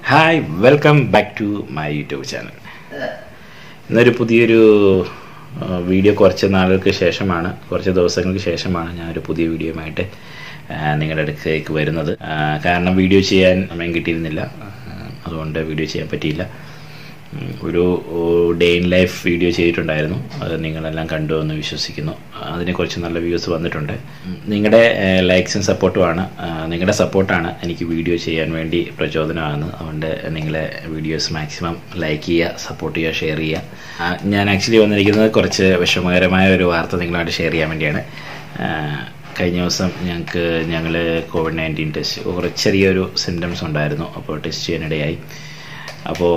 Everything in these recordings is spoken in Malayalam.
hi welcome back to my YouTube channel ഇന്നൊരു പുതിയൊരു ആ, വീഡിയോ കുറച്ച് നാളുകൾക്ക് ശേഷമാണ് കുറച്ച് ദിവസങ്ങൾക്ക് ശേഷമാണ് ഞാനൊരു പുതിയ വീഡിയോയുമായിട്ട് ആ, നിങ്ങളുടെ അടുത്തേക്ക് വരുന്നത് ആ, കാരണം വീഡിയോ ചെയ്യാൻ സമയം കിട്ടിയിരുന്നില്ല ആ, അതുകൊണ്ട് വീഡിയോ ചെയ്യാൻ പറ്റിയില്ല ഉം, ഒരു ഡേ ഇൻ ലൈഫ് വീഡിയോ ചെയ്തിട്ടുണ്ടായിരുന്നു അത് നിങ്ങളെല്ലാം കണ്ടു എന്ന് വിശ്വസിക്കുന്നു അതിനെക്കുറിച്ച് നല്ല വ്യൂസ് വന്നിട്ടുണ്ട് ഉം, നിങ്ങളുടെ ലൈക്സും സപ്പോർട്ടുമാണ് നിങ്ങളുടെ സപ്പോർട്ടാണ് എനിക്ക് വീഡിയോ ചെയ്യാൻ വേണ്ടി പ്രചോദനമാകുന്നത് അതുകൊണ്ട് നിങ്ങളെ വീഡിയോസ് മാക്സിമം ലൈക്ക് ചെയ്യുക സപ്പോർട്ട് ചെയ്യുക ഷെയർ ചെയ്യുക ആ, ഞാൻ ആക്ച്വലി വന്നിരിക്കുന്നത് കുറച്ച് വിഷമകരമായ ഒരു വാർത്ത നിങ്ങളായിട്ട് ഷെയർ ചെയ്യാൻ വേണ്ടിയാണ് ആ, കഴിഞ്ഞ ദിവസം ഞങ്ങൾക്ക് ഞങ്ങൾ കോവിഡ് നയൻറ്റീൻ ടെസ്റ്റ് കുറച്ച് ചെറിയൊരു സിംറ്റംസ് ഉണ്ടായിരുന്നു അപ്പോൾ ടെസ്റ്റ് ചെയ്യാനിടയായി അപ്പോൾ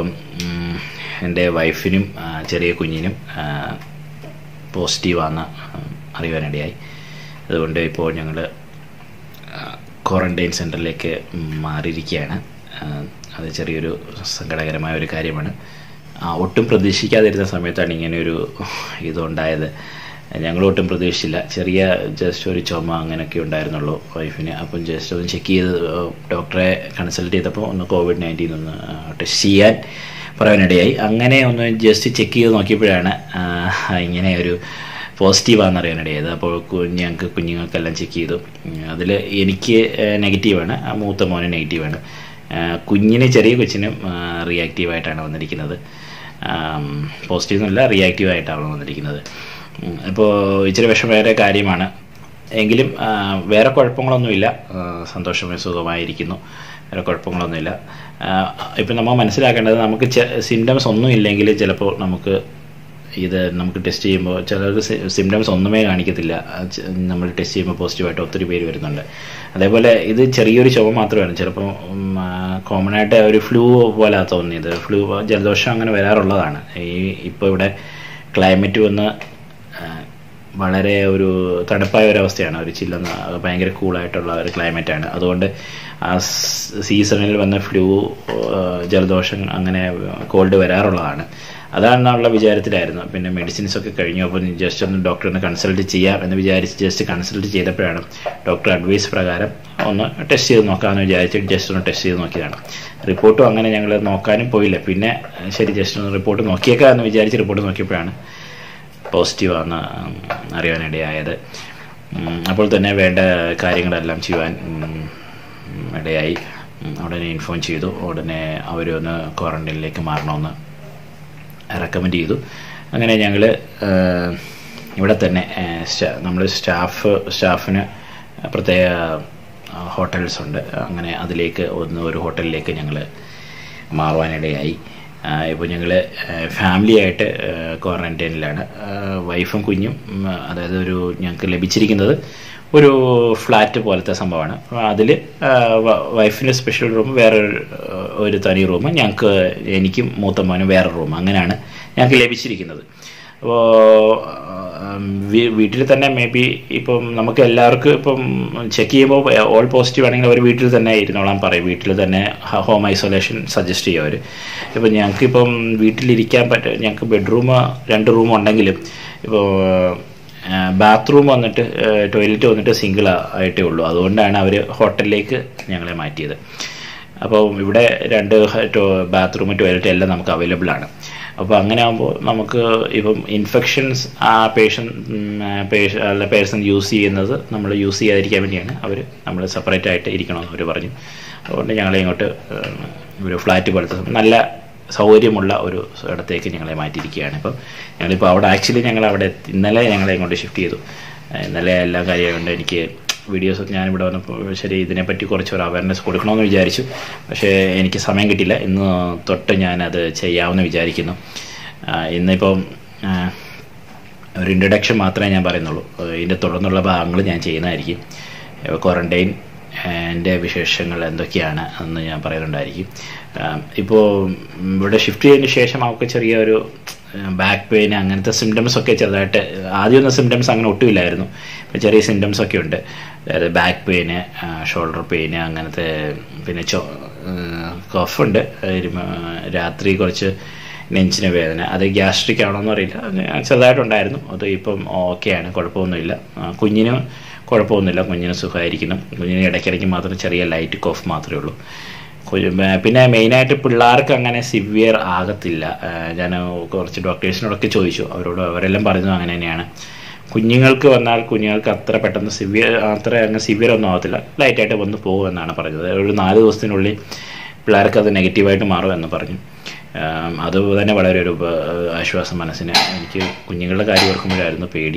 എൻ്റെ വൈഫിനും ആ, ചെറിയ കുഞ്ഞിനും പോസിറ്റീവാണെന്ന് അറിയുവാനിടയായി അതുകൊണ്ട് ഇപ്പോൾ ഞങ്ങൾ ക്വാറൻറ്റൈൻ സെൻറ്ററിലേക്ക് മാറിയിരിക്കുകയാണ് ആ, അത് ചെറിയൊരു സങ്കടകരമായ ഒരു കാര്യമാണ് ആ, ഒട്ടും പ്രതീക്ഷിക്കാതിരുന്ന സമയത്താണ് ഇങ്ങനെയൊരു ഇതുണ്ടായത് ഞങ്ങൾ ഒട്ടും പ്രതീക്ഷിച്ചില്ല ചെറിയ ജസ്റ്റ് ഒരു ചുമ അങ്ങനെയൊക്കെ ഉണ്ടായിരുന്നുള്ളൂ വൈഫിന് അപ്പം ജസ്റ്റ് ഒന്ന് ചെക്ക് ചെയ്ത് ഡോക്ടറെ കൺസൾട്ട് ചെയ്തപ്പോൾ ഒന്ന് കോവിഡ് നയൻറ്റീൻ ഒന്ന് ടെസ്റ്റ് ചെയ്യാൻ പറയാനിടയായി അങ്ങനെ ഒന്ന് ജസ്റ്റ് ചെക്ക് ചെയ്ത് നോക്കിയപ്പോഴാണ് ആ, ഇങ്ങനെ ഒരു പോസിറ്റീവാണെന്ന് അറിയാനിടയായത് അപ്പോൾ കു- ഞങ്ങൾക്ക് കുഞ്ഞുങ്ങൾക്കെല്ലാം ചെക്ക് ചെയ്തു അതിൽ എനിക്ക് നെഗറ്റീവാണ് മൂത്ത മോന് നെഗറ്റീവാണ് കുഞ്ഞിന് ചെറിയ കൊച്ചിനും റിയാക്റ്റീവായിട്ടാണ് വന്നിരിക്കുന്നത് പോസിറ്റീവ് എന്നല്ല റിയാക്റ്റീവായിട്ടാണ് വന്നിരിക്കുന്നത് ഇപ്പോൾ ഇച്ചിരി വിഷമേറെ കാര്യമാണ് എങ്കിലും ആ, വേറെ കുഴപ്പങ്ങളൊന്നുമില്ല ആ, സന്തോഷമായി സുഖമായിരിക്കുന്നു വേറെ കുഴപ്പങ്ങളൊന്നുമില്ല ഇപ്പം നമ്മൾ മനസ്സിലാക്കേണ്ടത് നമുക്ക് സിംറ്റംസ് ഒന്നും ഇല്ലെങ്കിൽ ചിലപ്പോൾ നമുക്ക് ഇത് നമുക്ക് ടെസ്റ്റ് ചെയ്യുമ്പോൾ ചിലർക്ക് സിംറ്റംസ് ഒന്നുമേ കാണിക്കത്തില്ല ആ, ച- നമ്മൾ ടെസ്റ്റ് ചെയ്യുമ്പോൾ പോസിറ്റീവായിട്ട് ഒത്തിരി പേര് വരുന്നുണ്ട് അതേപോലെ ഇത് ചെറിയൊരു ചുമ മാത്രമാണ് ചിലപ്പോൾ കോമൺ ആയിട്ട് ഒരു ഫ്ലൂ പോലെ തോന്നിയത് ഫ്ലൂ ജലദോഷം അങ്ങനെ വരാറുള്ളതാണ് ഈ ഇപ്പോൾ ഇവിടെ ക്ലൈമറ്റ് വന്ന് ആ, വളരെ ഒരു തണുപ്പായ ഒരു അവസ്ഥയാണ് ഒരു ചില്ലെന്ന ഭയങ്കര കൂളായിട്ടുള്ള ഒരു ക്ലൈമറ്റാണ് അതുകൊണ്ട് ആ സീസണിൽ വന്ന ഫ്ലൂ ജലദോഷം അങ്ങനെ കോൾഡ് വരാറുള്ളതാണ് അതാണെന്നുള്ള വിചാരത്തിലായിരുന്നു പിന്നെ മെഡിസിൻസ് ഒക്കെ കഴിഞ്ഞു അപ്പോൾ ജസ്റ്റ് ഒന്ന് ഡോക്ടറിനെ കൺസൾട്ട് ചെയ്യാം എന്ന് വിചാരിച്ച് ജസ്റ്റ് കൺസൾട്ട് ചെയ്തപ്പോഴാണ് ഡോക്ടർ അഡ്വൈസ് പ്രകാരം ഒന്ന് ടെസ്റ്റ് ചെയ്ത് നോക്കാമെന്ന് വിചാരിച്ച് ജസ്റ്റ് ഒന്ന് ടെസ്റ്റ് ചെയ്ത് നോക്കിയതാണ് റിപ്പോർട്ടും അങ്ങനെ ഞങ്ങൾ നോക്കാനും പോയില്ല പിന്നെ ശരി ജസ്റ്റ് ഒന്ന് റിപ്പോർട്ട് നോക്കിയേക്കാം എന്ന് വിചാരിച്ച് റിപ്പോർട്ട് നോക്കിയപ്പോഴാണ് പോസിറ്റീവാണെന്ന് അറിയാനിടയായത് ഉം, അപ്പോൾ തന്നെ വേണ്ട കാര്യങ്ങളെല്ലാം ചെയ്യുവാൻ ഉം, ഇടയായി ഉം, ഉടനെ ഇൻഫോം ചെയ്തു ഉടനെ അവരൊന്ന് ക്വാറൻറ്റൈനിലേക്ക് മാറണമെന്ന് റെക്കമെൻഡ് ചെയ്തു അങ്ങനെ ഞങ്ങൾ ഇവിടെ തന്നെ നമ്മൾ സ്റ്റാഫ് സ്റ്റാഫിന് പ്രത്യേക ഹോട്ടൽസ് ഉണ്ട് അങ്ങനെ അതിലേക്ക് ഒന്ന് ഒരു ഹോട്ടലിലേക്ക് ഞങ്ങൾ മാറുവാനിടയായി ഇപ്പോൾ ഞങ്ങൾ ഫാമിലി ആയിട്ട് ക്വാറൻറ്റൈനിലാണ് വൈഫും കുഞ്ഞും ഉം, അതായത് ഒരു ഞങ്ങൾക്ക് ലഭിച്ചിരിക്കുന്നത് ഒരു ഫ്ലാറ്റ് പോലത്തെ സംഭവമാണ് അതിൽ വൈഫിൻ്റെ സ്പെഷ്യൽ റൂം വേറെ ഒരു തനി റൂം ഞങ്ങൾക്ക് എനിക്കും മൂത്ത മോനും വേറെ റൂം അങ്ങനെയാണ് ഞങ്ങൾക്ക് ലഭിച്ചിരിക്കുന്നത് അപ്പോൾ വീട്ടിൽ തന്നെ മേ ബി ഇപ്പം നമുക്ക് എല്ലാവർക്കും ഇപ്പം ചെക്ക് ചെയ്യുമ്പോൾ ഓൾ പോസിറ്റീവ് ആണെങ്കിൽ അവർ വീട്ടിൽ തന്നെ ഇരുന്നോളാൻ പറയും വീട്ടിൽ തന്നെ ഹോം ഐസൊലേഷൻ സജസ്റ്റ് ചെയ്യും അവർ ഇപ്പം ഞങ്ങൾക്കിപ്പം വീട്ടിലിരിക്കാൻ പറ്റും ഞങ്ങൾക്ക് ബെഡ്റൂം രണ്ട് റൂം ഉണ്ടെങ്കിലും ഇപ്പോൾ ബാത്റൂം വന്നിട്ട് ടോയ്ലറ്റ് വന്നിട്ട് സിംഗിൾ ആയിട്ടേ ഉള്ളൂ അതുകൊണ്ടാണ് അവർ ഹോട്ടലിലേക്ക് ഞങ്ങളെ മാറ്റിയത് അപ്പോൾ ഇവിടെ രണ്ട് ബാത്റൂം ടോയ്ലറ്റ് എല്ലാം നമുക്ക് അവൈലബിൾ ആണ് അപ്പോൾ അങ്ങനെ ആകുമ്പോൾ നമുക്ക് ഇപ്പം ഇൻഫെക്ഷൻസ് ആ പേഷ്യൻ അല്ല പേഴ്സൺ യൂസ് ചെയ്യുന്നത് നമ്മൾ യൂസ് ചെയ്യാതിരിക്കാൻ വേണ്ടിയാണ് അവർ നമ്മൾ സെപ്പറേറ്റ് ആയിട്ട് ഇരിക്കണമെന്ന് അവർ പറഞ്ഞു അതുകൊണ്ട് ഞങ്ങളെ ഇങ്ങോട്ട് ഏഹ്, ഒരു ഫ്ലാറ്റ് പോലത്തെ നല്ല സൗകര്യമുള്ള ഒരു ഇടത്തേക്ക് ഞങ്ങളെ മാറ്റിയിരിക്കുകയാണ് ഇപ്പം ഞങ്ങളിപ്പോൾ അവിടെ ആക്ച്വലി ഞങ്ങൾ അവിടെ ഇന്നലെ ഞങ്ങളെ ഇങ്ങോട്ട് ഷിഫ്റ്റ് ചെയ്തു ഏഹ്, ഇന്നലെ എല്ലാ കാര്യമായതുകൊണ്ട് എനിക്ക് വീഡിയോസ് ഞാനിവിടെ വന്നപ്പോൾ ശരി ഇതിനെപ്പറ്റി കുറച്ചൊരു അവയർനെസ് കൊടുക്കണമെന്ന് വിചാരിച്ചു പക്ഷേ എനിക്ക് സമയം കിട്ടില്ല ഇന്ന് തൊട്ട് ഞാനത് ചെയ്യാമെന്ന് വിചാരിക്കുന്നു ആ, ഇന്നിപ്പം ആ, ഒരു ഇൻട്രഡക്ഷൻ മാത്രമേ ഞാൻ പറയുന്നുള്ളൂ ഏഹ്, ഇതിൻ്റെ തുടർന്നുള്ള ഭാഗങ്ങൾ ഞാൻ ചെയ്യുന്നതായിരിക്കും ക്വാറൻറ്റൈൻ എൻ്റെ വിശേഷങ്ങൾ എന്തൊക്കെയാണ് എന്ന് ഞാൻ പറയുന്നുണ്ടായിരിക്കും ഇപ്പോൾ ഇവിടെ ഷിഫ്റ്റ് ചെയ്തതിന് ശേഷം അവർക്ക് ചെറിയൊരു ബാക്ക് പെയിൻ അങ്ങനത്തെ സിംറ്റംസ് ഒക്കെ ചെറുതായിട്ട് ആദ്യമൊന്നും സിംറ്റംസ് അങ്ങനെ ഒട്ടുമില്ലായിരുന്നു ഇപ്പം ചെറിയ സിംറ്റംസ് ഒക്കെ ഉണ്ട് അതായത് ബാക്ക് പെയിന് ഷോൾഡർ പെയിന് അങ്ങനത്തെ പിന്നെ ചോ കഫുണ്ട് രാത്രി കുറച്ച് നെഞ്ചിന് വേദന അത് ഗ്യാസ്ട്രിക് ആണോന്ന് അറിയില്ല അത് ചെറുതായിട്ടുണ്ടായിരുന്നു അത് ഇപ്പം ഓക്കെയാണ് കുഴപ്പമൊന്നുമില്ല ആ, കുഞ്ഞിന് കുഴപ്പമൊന്നുമില്ല കുഞ്ഞിന് സുഖമായിരിക്കുന്നു കുഞ്ഞിന് ഇടയ്ക്കിടയ്ക്ക് മാത്രം ചെറിയ ലൈറ്റ് കോഫ് മാത്രമേ ഉള്ളൂ കുഞ്ഞ് ബ- പിന്നെ മെയിനായിട്ട് പിള്ളേർക്ക് അങ്ങനെ സിവിയർ ആകത്തില്ല ആ, ഞാൻ കുറച്ച് ഡോക്ടേഴ്സിനോടൊക്കെ ചോദിച്ചു അവരോട് അവരെല്ലാം പറയുന്നത് അങ്ങനെ തന്നെയാണ് കുഞ്ഞുങ്ങൾക്ക് വന്നാൽ കുഞ്ഞുങ്ങൾക്ക് അത്ര പെട്ടെന്ന് സിവിയർ അത്ര അങ്ങ് സിവിയർ ഒന്നും ആവത്തില്ല ലൈറ്റായിട്ട് വന്ന് പോകുമെന്നാണ് പറഞ്ഞത് ഒരു നാല് ദിവസത്തിനുള്ളിൽ പിള്ളേർക്ക് അത് നെഗറ്റീവായിട്ട് മാറുമെന്ന് പറഞ്ഞു ആം, അത് തന്നെ വളരെ ഒരു ഉപ- ആശ്വാസം മനസ്സിന് എനിക്ക് കുഞ്ഞുങ്ങളുടെ കാര്യം ഓർക്കുമ്പോഴായിരുന്നു പേടി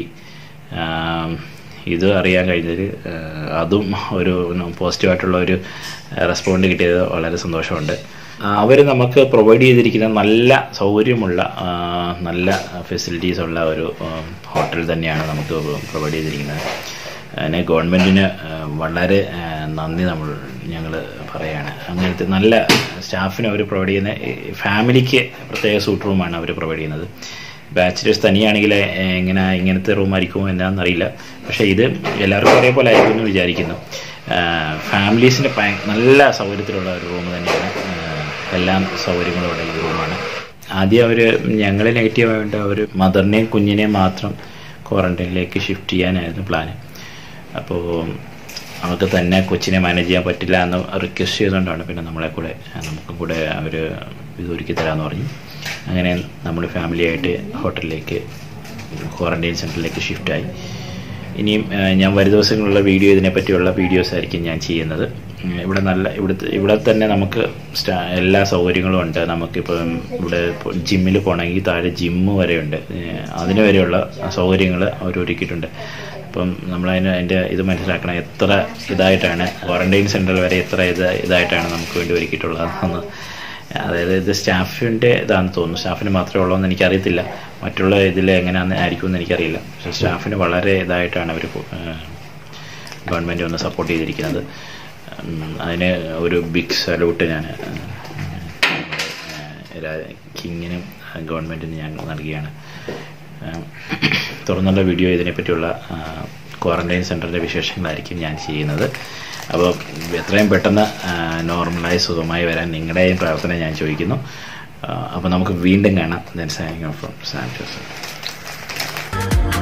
ആം, ഇത് അറിയാൻ കഴിഞ്ഞതിൽ അതും ഒരു പോസിറ്റീവായിട്ടുള്ള ഒരു റെസ്പോണ്ട് കിട്ടിയത് വളരെ സന്തോഷമുണ്ട് അവർ നമുക്ക് പ്രൊവൈഡ് ചെയ്തിരിക്കുന്ന നല്ല സൗകര്യമുള്ള ആ, നല്ല ഫെസിലിറ്റീസ് ഉള്ള ഒരു ഹോട്ടൽ തന്നെയാണ് നമുക്ക് പ്രൊവൈഡ് ചെയ്തിരിക്കുന്നത് അതിന് ഗവൺമെൻറ്റിന് വളരെ ആ, നന്ദി നമ്മൾ ഞങ്ങൾ പറയാണ് അങ്ങനത്തെ നല്ല സ്റ്റാഫിന് അവർ പ്രൊവൈഡ് ചെയ്യുന്ന ഈ ഫാമിലിക്ക് പ്രത്യേക സൂട്ട് റൂമാണ് അവർ പ്രൊവൈഡ് ചെയ്യുന്നത് ബാച്ചിലേഴ്സ് തനിയാണെങ്കിൽ എങ്ങനെ ഇങ്ങനത്തെ റൂം ആയിരിക്കുമോ എന്താണെന്നറിയില്ല പക്ഷേ ഇത് എല്ലാവർക്കും ഒരേപോലെ ആയിരിക്കും എന്ന് വിചാരിക്കുന്നു ഫാമിലീസിന് ഭയ- നല്ല സൗകര്യത്തിലുള്ള ഒരു റൂം തന്നെയാണ് ആ, എല്ലാം സൗകര്യങ്ങളും ഉള്ള ഈ റൂമാണ് ആദ്യം അവർ ഞങ്ങൾ നെഗറ്റീവ് ആയതുകൊണ്ട് അവർ മദറിനെയും കുഞ്ഞിനെയും മാത്രം ക്വാറന്റൈനിലേക്ക് ഷിഫ്റ്റ് ചെയ്യാനായിരുന്നു പ്ലാന് അപ്പോൾ അവർക്ക് തന്നെ കൊച്ചിനെ മാനേജ് ചെയ്യാൻ പറ്റില്ല എന്ന് റിക്വസ്റ്റ് ചെയ്തുകൊണ്ടാണ് പിന്നെ നമ്മളെ കൂടെ നമുക്കും കൂടെ അവർ ഇത് ഒരുക്കി തരാമെന്ന് പറഞ്ഞു അങ്ങനെ നമ്മൾ ഫാമിലിയായിട്ട് ഹോട്ടലിലേക്ക് ക്വാറന്റൈൻ സെൻറ്ററിലേക്ക് ഷിഫ്റ്റായി ഇനിയും ആ, ഞാൻ വരും ദിവസങ്ങളിലുള്ള വീഡിയോ ഇതിനെപ്പറ്റിയുള്ള വീഡിയോസ് ആയിരിക്കും ഞാൻ ചെയ്യുന്നത് ഉം, ഇവിടെ നല്ല ഇവിടുത്തെ ഇവിടെ തന്നെ നമുക്ക് സ്റ്റാ എല്ലാ സൗകര്യങ്ങളും ഉണ്ട് നമുക്കിപ്പം ഇവിടെ ജിമ്മിൽ പോകണമെങ്കിൽ താഴെ ജിമ്മ് വരെയുണ്ട് ഏഹ്, അതിന് വരെയുള്ള സൗകര്യങ്ങൾ അവർ ഒരുക്കിയിട്ടുണ്ട് അപ്പം നമ്മളതിന് അതിൻ്റെ ഇത് മനസ്സിലാക്കണം എത്ര ഇതായിട്ടാണ് ക്വാറന്റൈൻ സെൻറ്ററിൽ വരെ എത്ര ഇത് ഇതായിട്ടാണ് നമുക്ക് വേണ്ടി ഒരുക്കിയിട്ടുള്ളതെന്ന് അതായത് ഇത് സ്റ്റാഫിൻ്റെ ഇതാണെന്ന് തോന്നുന്നു സ്റ്റാഫിന് മാത്രമേ ഉള്ളൂ എന്ന് എനിക്കറിയത്തില്ല മറ്റുള്ള ഇതിൽ എങ്ങനെയാണെന്ന് ആയിരിക്കുമെന്ന് എനിക്കറിയില്ല പക്ഷേ സ്റ്റാഫിന് വളരെ ഇതായിട്ടാണ് അവർ ഗവൺമെൻറ് ഒന്ന് സപ്പോർട്ട് ചെയ്തിരിക്കുന്നത് ഉം, അതിന് ഒരു ബിഗ് സല്യൂട്ട് ഞാൻ കിങ്ങിനും ഗവൺമെൻറ്റിന് ഞാൻ നൽകുകയാണ് ഉം, തുറന്നുള്ള വീഡിയോ ഇതിനെപ്പറ്റിയുള്ള ക്വാറന്റൈൻ സെൻറ്ററിൻ്റെ വിശേഷങ്ങളായിരിക്കും ഞാൻ ചെയ്യുന്നത് അപ്പോൾ എത്രയും പെട്ടെന്ന് നോർമലായി സുഖമായി വരാൻ നിങ്ങളുടെയും പ്രാർത്ഥന ഞാൻ ചോദിക്കുന്നു അപ്പോൾ നമുക്ക് വീണ്ടും കാണാം then signing from San Joseph